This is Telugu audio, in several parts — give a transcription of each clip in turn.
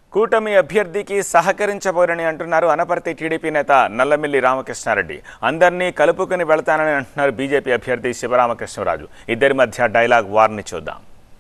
కూటమి అభ్యర్థికి సహకరించబోరని అంటున్నారు అనపర్తి టీడీపీ నేత నల్లమిల్లి రామకృష్ణారెడ్డి అందరినీ కలుపుకొని వెళతానని అంటున్నారు బీజేపీ అభ్యర్థి శివరామకృష్ణరాజు ఇద్దరి మధ్య డైలాగ్ వార్ని చూద్దాం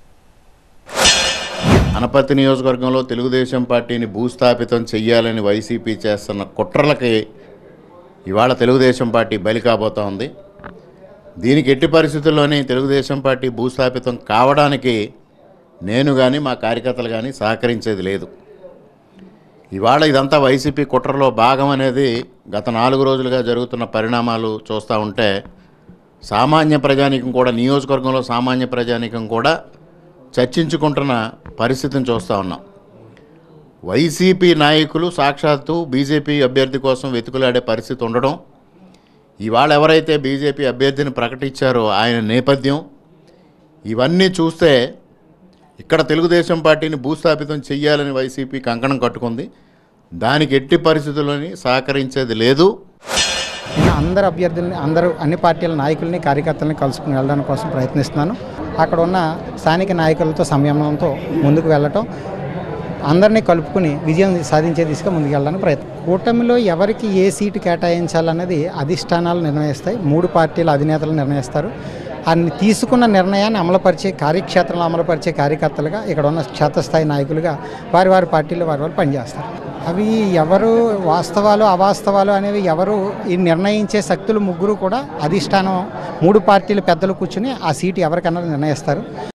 అనపర్తి నియోజకవర్గంలో తెలుగుదేశం పార్టీని భూస్థాపితం చెయ్యాలని వైసీపీ చేస్తున్న కుట్రలకి ఇవాళ తెలుగుదేశం పార్టీ బలి కాబోతా ఉంది దీనికి ఎట్టి పరిస్థితుల్లోని తెలుగుదేశం పార్టీ భూస్థాపితం కావడానికి నేను కానీ మా కార్యకర్తలు కానీ సహకరించేది లేదు ఇవాళ ఇదంతా వైసీపీ కుట్రలో భాగం అనేది గత నాలుగు రోజులుగా జరుగుతున్న పరిణామాలు చూస్తూ ఉంటే సామాన్య ప్రజానీకం కూడా నియోజకవర్గంలో సామాన్య ప్రజానీకం కూడా చర్చించుకుంటున్న పరిస్థితిని చూస్తూ ఉన్నాం వైసీపీ నాయకులు సాక్షాత్తు బీజేపీ అభ్యర్థి కోసం వెతుకులాడే పరిస్థితి ఉండడం ఇవాళ ఎవరైతే బీజేపీ అభ్యర్థిని ప్రకటించారో ఆయన నేపథ్యం ఇవన్నీ చూస్తే ఇక్కడ తెలుగుదేశం పార్టీని భూస్థాపితం చెయ్యాలని వైసీపీ కంకణం కట్టుకుంది దానికి ఎట్టి పరిస్థితుల్లోని సహకరించేది లేదు నేను అందరు అభ్యర్థుల్ని అందరూ అన్ని పార్టీల నాయకుల్ని కార్యకర్తల్ని కలుసుకుని వెళ్ళడానికి కోసం ప్రయత్నిస్తున్నాను అక్కడ ఉన్న స్థానిక నాయకులతో సంయమనంతో ముందుకు వెళ్ళటం అందరినీ కలుపుకుని విజయం సాధించే దిశగా ముందుకు వెళ్ళడానికి ప్రయత్నం కూటమిలో ఎవరికి ఏ సీటు కేటాయించాలన్నది అధిష్టానాలు నిర్ణయిస్తాయి మూడు పార్టీల అధినేతలు నిర్ణయిస్తారు అన్ని తీసుకున్న నిర్ణయాన్ని అమలుపరిచే కార్యక్షేత్రంలో అమలుపరిచే కార్యకర్తలుగా ఇక్కడ ఉన్న క్షేత్రస్థాయి నాయకులుగా వారి వారి పార్టీలో వారి వారు పనిచేస్తారు అవి ఎవరు వాస్తవాలు అవాస్తవాలు అనేవి ఎవరు ఈ నిర్ణయించే శక్తులు ముగ్గురు కూడా అధిష్టానం మూడు పార్టీల పెద్దలు కూర్చుని ఆ సీటు ఎవరికన్నా నిర్ణయిస్తారు